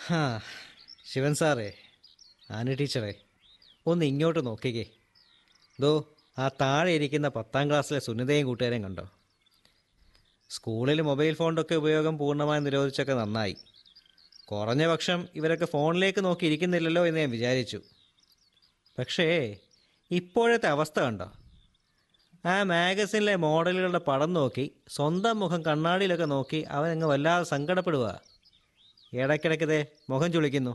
ഹാ ശിവൻ സാറേ ആന ടീച്ചറേ ഒന്ന് ഇങ്ങോട്ട് നോക്കിക്കേ ദോ ആ താഴെ ഇരിക്കുന്ന പത്താം ക്ലാസ്സിലെ സുനിതയും കൂട്ടുകാരെയും കണ്ടോ സ്കൂളിൽ മൊബൈൽ ഫോണിൻ്റെ ഒക്കെ ഉപയോഗം പൂർണ്ണമായും നിരോധിച്ചൊക്കെ നന്നായി കുറഞ്ഞ പക്ഷം ഇവരൊക്കെ ഫോണിലേക്ക് നോക്കി ഇരിക്കുന്നില്ലല്ലോ എന്ന് ഞാൻ വിചാരിച്ചു പക്ഷേ ഇപ്പോഴത്തെ അവസ്ഥ കണ്ടോ ആ മാഗസിനിലെ മോഡലുകളുടെ പടം നോക്കി സ്വന്തം മുഖം കണ്ണാടിയിലൊക്കെ നോക്കി അവനങ്ങ് വല്ലാതെ സങ്കടപ്പെടുക ഇടയ്ക്കിടയ്ക്കതേ മുഖം ചുളിക്കുന്നു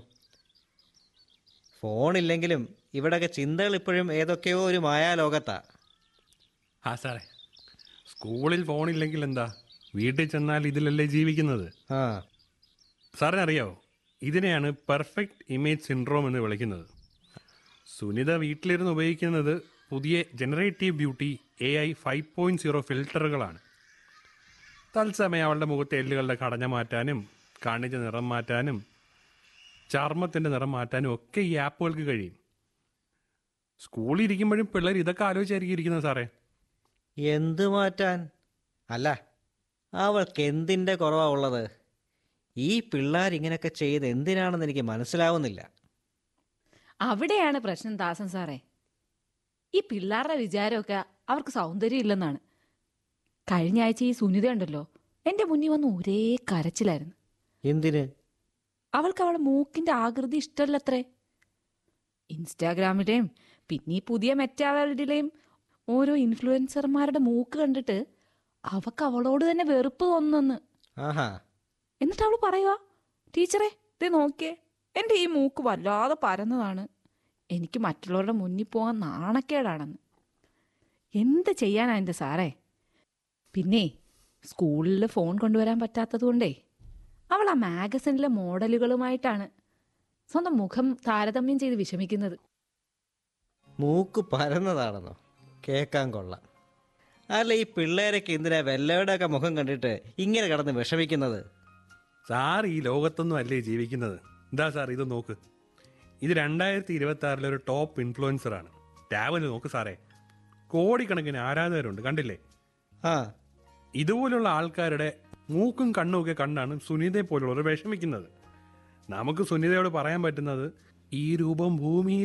ഫോണില്ലെങ്കിലും ഇവിടെയൊക്കെ ചിന്തകൾ ഇപ്പോഴും ഏതൊക്കെയോ ഒരു മായാലോകത്താ ആ സാറേ സ്കൂളിൽ ഫോണില്ലെങ്കിൽ എന്താ വീട്ടിൽ ചെന്നാൽ ഇതിലല്ലേ ജീവിക്കുന്നത് ആ സാറിനറിയാവോ ഇതിനെയാണ് പെർഫെക്റ്റ് ഇമേജ് സിൻഡ്രോം എന്ന് വിളിക്കുന്നത് സുനിത വീട്ടിലിരുന്ന് ഉപയോഗിക്കുന്നത് പുതിയ generative beauty A I five point zero ഫിൽറ്ററുകളാണ് തത്സമയം അവളുടെ മുഖത്തെ എല്ലുകളുടെ കടഞ്ഞ മാറ്റാനും കണ്ണിൻ്റെ നിറം മാറ്റാനും ചർമ്മത്തിൻ്റെ നിറം മാറ്റാനും ഒക്കെ ഈ ആപ്പുകൾക്ക് കഴിയും സ്കൂളിൽ ഇരിക്കുമ്പോഴും പിള്ളേർ ഇതൊക്കെ ആലോചിച്ചായിരിക്കും ഇരിക്കുന്നത് സാറേ എന്ത് മാറ്റാൻ അല്ല അവൾക്ക് എന്തിൻ്റെ കുറവാ ഉള്ളത് ഈ പിള്ളേർ ഇങ്ങനെയൊക്കെ ചെയ്ത് എന്തിനാണെന്ന് എനിക്ക് മനസ്സിലാവുന്നില്ല അവിടെയാണ് പ്രശ്നം ദാസൻ സാറേ ഈ പിള്ളേരുടെ വിചാരമൊക്കെ അവർക്ക് സൗന്ദര്യം ഇല്ലെന്നാണ് കഴിഞ്ഞ ആഴ്ച ഈ സുനിത ഉണ്ടല്ലോ എൻ്റെ മുന്നിൽ വന്ന് ഒരേ കരച്ചിലായിരുന്നു എന്തിന് അവൾക്ക് അവളുടെ മൂക്കിന്റെ ആകൃതി ഇഷ്ടമല്ലത്രേ ഇൻസ്റ്റാഗ്രാമിലെയും പിന്നെ ഈ പുതിയ മെറ്റാവേൾഡിലെയും ഓരോ ഇൻഫ്ലുവൻസർമാരുടെ മൂക്ക് കണ്ടിട്ട് അവക്ക് അവളോട് തന്നെ വെറുപ്പ് തോന്നുന്നെന്ന് ആഹാ എന്നിട്ട് അവൾ പറയുക ടീച്ചറെ ഇത് നോക്കിയേ എൻ്റെ ഈ മൂക്ക് വല്ലാതെ പരന്നതാണ് എനിക്ക് മറ്റുള്ളവരുടെ മുന്നിൽ പോകാൻ നാണക്കേടാണെന്ന് എന്ത് ചെയ്യാനാ എൻ്റെ സാറേ പിന്നെ സ്കൂളിൽ ഫോൺ കൊണ്ടുവരാൻ പറ്റാത്തത് കൊണ്ടേ അവൾ ആ മാഗസിനിലെ മോഡലുകളുമായിട്ടാണ് സ്വന്തം മുഖം താരതമ്യം ചെയ്ത് വിഷമിക്കുന്നത് മൂക്ക് പരന്നതാണെന്നോ കേൾക്കാൻ കൊള്ളാം അല്ല ഈ പിള്ളേരൊക്കെ എന്തിനാ വെല്ലയുടെയൊക്കെ മുഖം കണ്ടിട്ട് ഇങ്ങനെ കിടന്ന് വിഷമിക്കുന്നത് സാർ ഈ ലോകത്തൊന്നും അല്ലേ ജീവിക്കുന്നത് എന്താ സാർ ഇത് നോക്ക് ഇത് രണ്ടായിരത്തി ഇരുപത്തി ആറിലെ ഒരു ടോപ്പ് ഇൻഫ്ലുവൻസറാണ് ടാബിൽ നോക്ക് സാറേ കോടിക്കണക്കിന് ആരാധകരുണ്ട് കണ്ടില്ലേ ആ ഇതുപോലുള്ള ആൾക്കാരുടെ മൂക്കും കണ്ണും ഒക്കെ കണ്ടാണ് സുനിതയെ പോലുള്ളവർ വിഷമിക്കുന്നത് നമുക്ക് സുനിതയോട് പറയാൻ പറ്റുന്നത് ഈ രൂപം ഭൂമിയിൽ